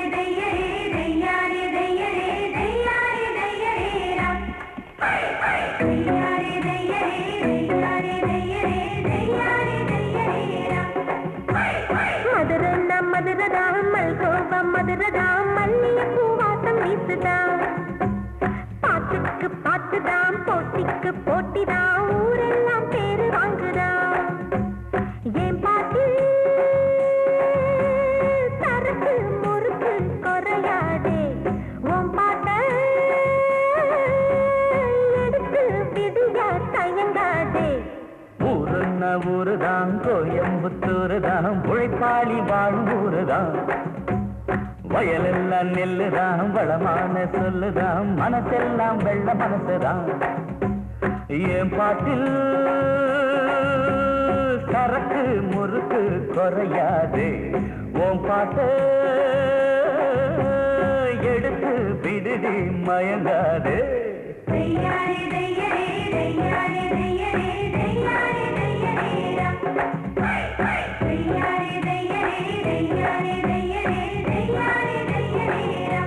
தையரே தையாரே தையரே தையாரே தையரேரா தையாரே தையரே தையாரே தையரே தையாரே தையரேரா மதுரன்னா மதுரதான் மல்கோவம் மதுரதான் மல்லிகைப்பூ வாசம் வீசுதான் பாட்டுக்கு பாட்டுதான் போட்டிக்கு போட்டிதான் ஊரெல்லாம் பேரு வாங்குதான் ஏன் பாட்டு சரக்கு முறுக்கு குறையாதே உன் பாட்ட எடுத்து விடியா தயங்காதே ஊருன்னா ஊருதான் கோயம்புத்தூருதான் உழைப்பாளி வாழும் ஊருதான் வயலெல்லாம் நெல்லுதான் வளமான சொல்லுதான் மனசெல்லாம் வெள்ள மனசுதான் என் பாட்டில் சரக்கு முறுக்கு குறையாது உன் பாட்டு எடுத்து விடுதி மயங்காது தையாரே தையரே தையாரே தையரே தையாரே தையரேரா தையாரே தையரே தையாரே தையரே தையாரே தையரேரா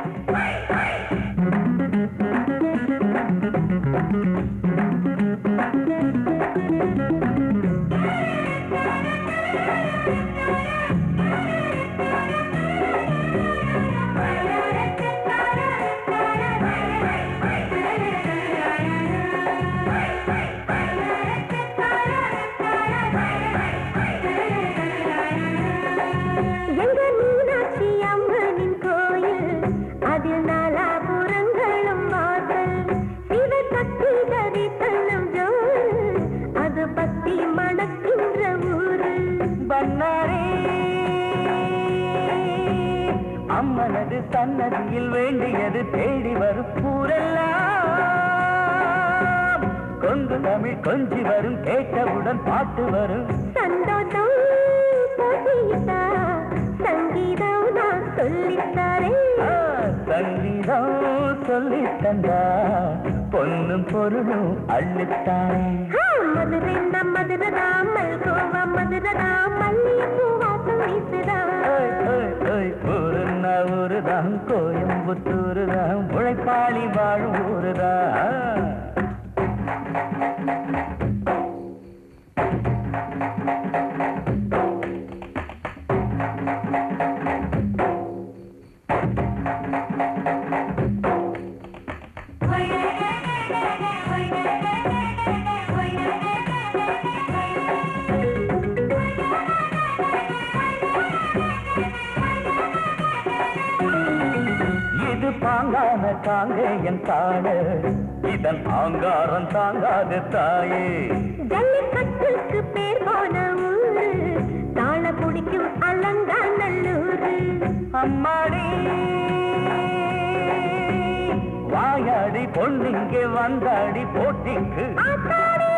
எங்க மீனாட்சி அம்மனின் கோயில் அதில் நாலாபுரங்களும் வாசல் சிவ சக்தி தரிசனம் ஜோல் அது பக்தி மணக்கின்ற ஊரு பண்ணாரே அம்மனது சன்னதியில் வேண்டியது தேடி வரும் ஊரெல்லாம் கொங்கு தமிழ் கொஞ்சி வரும் கேட்டவுடன் பாட்டு வரும் சந்தோஷம் போட்டியிட்டா சங்கீதம் நான் சொல்லித்தாரேன் ஆ, சங்கீதம் சொல்லி தந்தா பொன்னும் பொருளும் அள்ளித்தானே மதுரை மதுரதா மல்கோவா மதுரதா மல்லிகைப்பூ வாசம் வீசுதா ஓய், ஓய், ஓய், ஊருன்னா ஊருதான் கோயம்புத்தூருதான் உழைப்பாளி வாழும் ஊருதான் இது பாங்கான தாங்க என் தாடு இதன் ஆங்காரம் தாங்காது தாயே ஜல்லிக்கட்டுக்கு பேர் போன ஊரு தாள குடிக்கும் அலங்காநல்லூரு அம்மாடி வாயாடி பொண்ணிங்கே வந்தாடி போட்டிக்கு ஆத்தாடி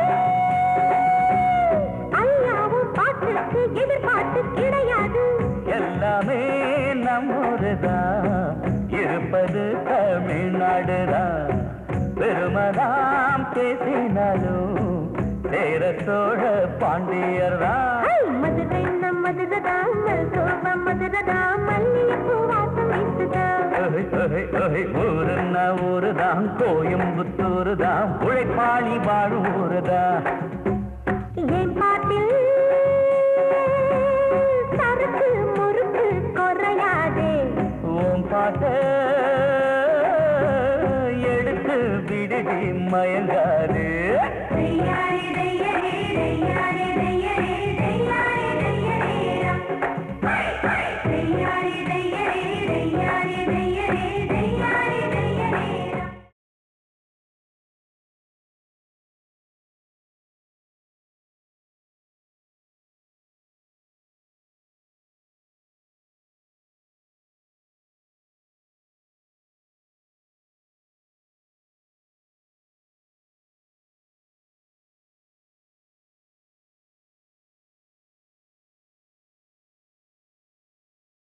ஐயாவும் பாட்டுக்கு எதிர்பார்த்து கிடையாது எல்லாமே நம்மூருதான் இருப்பது தமிழ்நாடுதான் பெருமதாம் பேசினாலும் சேர சோழ பாண்டியர் தான் ஐ, மதுரை நம் மதுரதா மல்கோவா மதுரதா மல்லிகைப்பூ வாசம் வீசுதா ஊருன்னா ஊருதான் கோயம்புத்தூருதான் உழைப்பாளி வாழும் ஊருதான் என் பாட்டில் சரக்கு முறுக்கு குறையாதே உன் பாட்ட எடுத்து விடுதி மயங்காது